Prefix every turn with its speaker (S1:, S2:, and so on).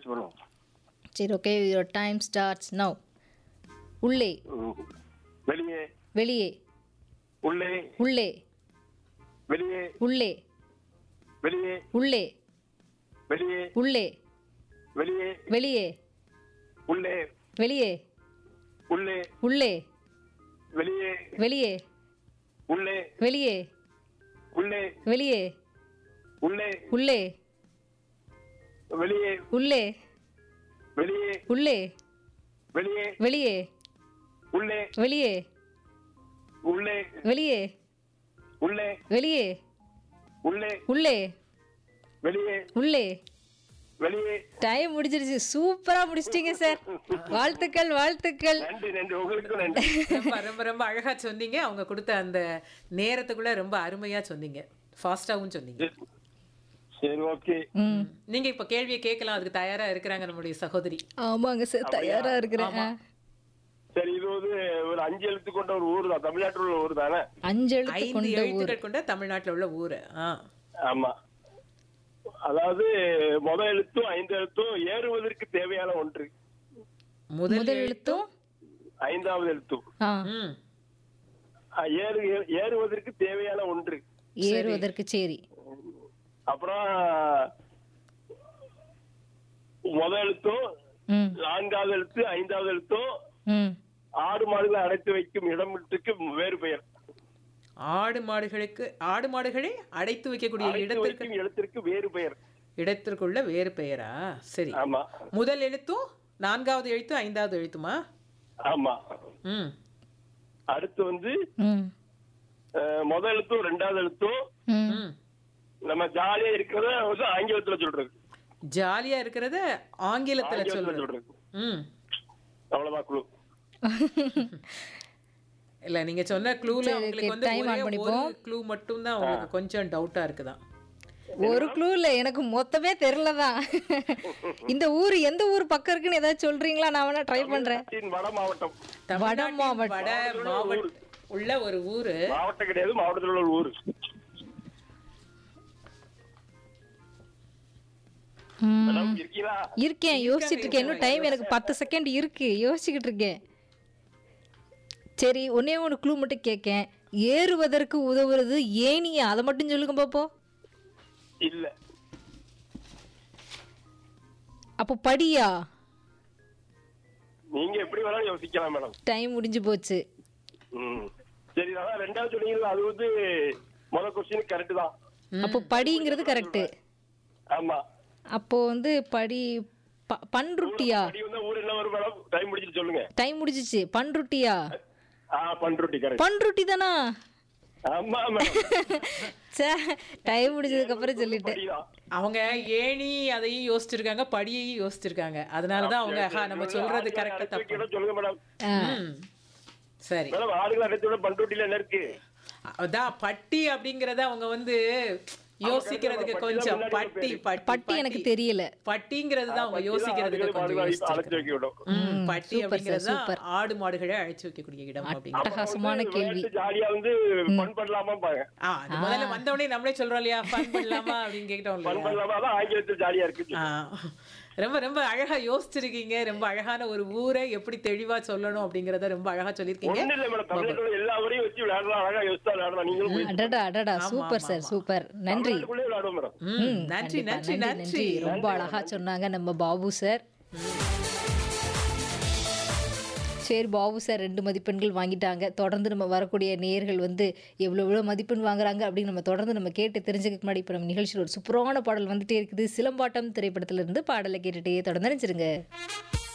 S1: முயற்சி பண்ணுவோம்
S2: சரி okay your time starts now உள்ளே
S1: ம். வெளியே
S2: வெளியே
S1: உள்ளே
S2: உள்ளே
S1: வெளியே
S2: உள்ளே
S1: வெளியே
S2: உள்ளே
S1: வெளியே
S2: உள்ளே
S1: வெளியே
S2: வெளியே
S1: உள்ளே
S2: வெளியே
S1: உள்ளே
S2: உள்ளே
S1: வெளியே
S2: வெளியே
S1: உள்ளே
S2: வெளியே
S1: உள்ளே
S2: வெளியே
S1: உள்ளே
S2: உள்ளே
S1: வெளியே
S2: உள்ளே
S1: வெளியே
S2: உள்ளே
S1: வெளியே
S2: வெளியே
S1: உள்ளே
S2: வெளியே
S1: உள்ளே
S2: வெளியே
S1: உள்ளே
S2: வெளியே
S1: உள்ளே
S2: உள்ளே
S1: வெளியே
S2: உள்ளே
S1: வெளியே
S2: டைம் முடிஞ்சிருச்சு சூப்பரா முடிச்சிட்டீங்க சார் வாழ்த்துக்கள் வாழ்த்துக்கள்
S1: நன்றி நன்றி உங்களுக்கும் நன்றி
S3: ரொம்ப ரொம்ப ரொம்ப அழகா சொன்னீங்க அவங்க கொடுத்த அந்த நேரத்துக்குள்ள ரொம்ப அருமையா சொன்னீங்க ஃபாஸ்டாவும் சொன்னீங்க
S1: சரி ஓகே
S2: ம்
S3: நீங்க இப்ப கேள்வியை கேட்கலாம் அதுக்கு தயாரா இருக்கிறாங்க நம்முடைய சகோதரி
S2: ஆமாங்க சார் தயாரா இருக்கிறேன் ஆ.
S1: சரி இது வந்து ஒரு அஞ்சு எழுத்து கொண்ட ஒரு ஊர் தான் தமிழ்நாட்டில் உள்ள ஊர் தானே
S2: அஞ்சு எழுத்து
S3: ஐந்து
S2: கொண்ட ஊர்
S3: எழுத்துக்கள் கொண்ட தமிழ்நாட்டுல உள்ள ஊரு ஆ
S1: ஆமா அதாவது முத எழுத்தும் ஐந்து எழுத்தும் ஏறுவதற்கு தேவையான ஒன்று
S3: முதல்
S2: முதல் எழுத்தும்
S1: ஐந்தாவது எழுத்தும்
S2: ஆ
S3: ம்
S1: அஹ், ஏறு ஏறு- ஏறுவதற்கு தேவையான ஒன்று
S2: ஏறுவதற்கு சரி
S1: அப்புறம் முத எழுத்தும்
S2: ம்
S1: நான்காவது எழுத்து ஐந்தாவது எழுத்தும்
S2: ம்
S1: ஆடு மாடுகளை அடைத்து வைக்கும் இடமிட்டுக்கு வேறு பெயர்
S3: ஆடு மாடுகளுக்கு ஆடு மாடுகளை அடைத்து வைக்கக்கூடிய
S1: அடைத்து
S3: இடத்திற்கு
S1: வைக்கும் இடத்திற்கு வேறு பெயர்
S3: இடத்திற்குள்ள வேறு பெயரா சரி
S1: ஆமா
S3: முதல் எழுத்தும் நான்காவது எழுத்து ஐந்தாவது எழுத்துமா
S1: ஆமா
S3: ம்
S1: அடுத்து வந்து
S2: ம்
S1: அஹ், முத எழுத்தும் ரெண்டாவது எழுத்தும்
S2: ம்
S3: ம்
S1: நம்ம ஜாலியா இருக்கிறத வந்து ஆங்கிலத்துல சொல்றது
S3: ஜாலியா இருக்கிறத ஆங்கிலத்துல
S1: ஆங்கிலத்துல
S3: சொல்றது
S1: சொல்றது
S3: ம்
S1: அவ்வளவுதான் குழு
S3: இல்ல நீங்க சொன்ன க்ளூல
S2: சரி,
S3: உங்களுக்கு
S2: okay,
S3: வந்து
S2: time on
S3: ஒரே ஒரு
S2: பண்ணிப்போம்.
S3: க்ளூ மட்டும் தான் உங்களுக்கு கொஞ்சம் டவுட்டா இருக்குதான்
S2: ஒரு க்ளூ இல்ல எனக்கு மொத்தமே தெரியலதான் இந்த ஊர் எந்த ஊர் பக்கம் இருக்குன்னு ஏதாவது சொல்றீங்களா நான் வேணா ட்ரை பண்றேன்
S1: தமிழ்நாட்டின் வட மாவட்டம்
S3: தமிழ்நாட்டின்
S2: மாவட்டம்.
S3: வட மாவட்ட உள்ள ஒரு ஊரு
S1: மாவட்டம் கிடையாது மாவட்டத்தில் உள்ள ஒரு ஊர்
S2: ம்.
S1: மேடம் இருக்கீங்களா
S2: இருக்கேன் யோசிச்சுட்டு இருக்கேன் இன்னும் டைம் எனக்கு பத்து செகண்ட் இருக்கு யோசிச்சுக்கிட்டு இருக்கேன் சரி ஒன்னே ஒன்று க்ளூ மட்டும் கேட்கேன் ஏறுவதற்கு உதவுறது ஏனியா அதை மட்டும் சொல்லுங்க பாப்போம்
S1: இல்ல
S2: அப்போ படியா
S1: நீங்க எப்படி வேணாலும் யோசிக்கலாம் மேடம்
S2: டைம் முடிஞ்சு போச்சு
S1: ம். சரி அதான் ரெண்டாவது சொன்னீங்கல்ல அது வந்து முத கொஸ்டின் கரெக்ட் தான்
S2: அப்போ படிங்கிறது கரெக்டு
S1: ஆமா
S2: அப்போ வந்து படி ப- பன்ருட்டியா
S1: படி வந்து ஊர் என்ன வரும் மேடம் டைம் முடிச்சிட்டு சொல்லுங்க
S2: டைம் முடிஞ்சிச்சு பன்ருட்டியா
S1: ஆ பண்ருட்டி கரெக்ட்
S2: பன்ருட்டி தானா
S1: ஆமா மேடம்
S2: சே டைம் முடிஞ்சதுக்கு அப்புறம் சொல்லிட்டேன்
S1: படிதான்
S3: அவங்க ஏணி அதையும் யோசிச்சிருக்காங்க படியையும் யோசிச்சிருக்காங்க அதனாலதான் அவங்க ஆஹா, நம்ம சொல்றது கரெக்டா
S1: அடைத்து
S3: தப்பு
S1: வைக்கணும் சொல்லுங்க மேடம்
S3: ம். சரி
S1: மேடம் ஆடுகளை அடைத்து விட பண்ருட்டில என்ன இருக்கு
S3: அதான் பட்டி அப்படிங்கறத அவங்க வந்து யோசிக்கிறதுக்கு கொஞ்சம் பட்டி
S2: பட்டி எனக்கு தெரியல
S3: பட்டிங்கிறது தான் அவங்க யோசிக்கிறதுக்கு கொஞ்சம்
S1: அழைத்து
S3: யோசிச்சிருக்காங்க.
S1: வைக்க விடும்
S3: ம், பட்டி
S2: சூப்பர் சார்,
S3: அப்படிங்கிறது தான்
S2: சூப்பர்.
S3: ஆடு மாடுகளை அழைச்சு வைக்கக்கூடிய இடம் அப்படிங்கிறது
S2: அட்டகாசமான கேள்வி
S1: ஜாலியா வந்து ஃபன் பண்ணலாமா பாங்க
S3: ஆ, அது முதல்ல வந்தவொடனே நம்மளே சொல்றோம் இல்லையா ஃபன் பண்ணலாமா அப்படின்னு கேட்டோம்
S1: ஃபன்
S3: இல்லையா
S1: பண்ணலாமா அதான் ஆங்கிலத்தில் ஜாலியா இருக்கு
S3: ஆ. ரொம்ப ரொம்ப அழகா யோசிச்சிருக்கீங்க ரொம்ப அழகான ஒரு ஊரை எப்படி தெளிவா சொல்லணும் அப்படிங்கறத ரொம்ப அழகா சொல்லியிருக்கீங்க
S1: ஒண்ணு இல்ல மேடம் தமிழ்நாட்டுல எல்லா ஊரையும் வச்சு விளையாடலாம் அழகா யோசிச்சா விளையாடலாம் நீங்களும் போய்
S2: அடடா அடடா சூப்பர் சார் சூப்பர் நன்றி
S1: தமிழ்நாட்டுக்குள்ளே விளையாடுவோம் மேடம்
S3: ம்,
S2: ம்,
S3: நன்றி
S2: கண்டிப்பா.
S3: நன்றி நன்றி
S2: ரொம்ப அழகா சொன்னாங்க நம்ம பாபு சார் சரி பாபு சார் ரெண்டு மதிப்பெண்கள் வாங்கிட்டாங்க தொடர்ந்து நம்ம வரக்கூடிய நேயர்கள் வந்து எவ்வளோ எவ்வளோ மதிப்பெண் வாங்குறாங்க அப்படின்னு நம்ம தொடர்ந்து நம்ம கேட்டு தெரிஞ்சுக்க முன்னாடி இப்போ நம்ம நிகழ்ச்சியில் ஒரு சூப்பரான பாடல் வந்துட்டே இருக்குது சிலம்பாட்டம் திரைப்படத்திலிருந்து பாடலை கேட்டுட்டே தொடர்ந்து நினைச்சிருங்க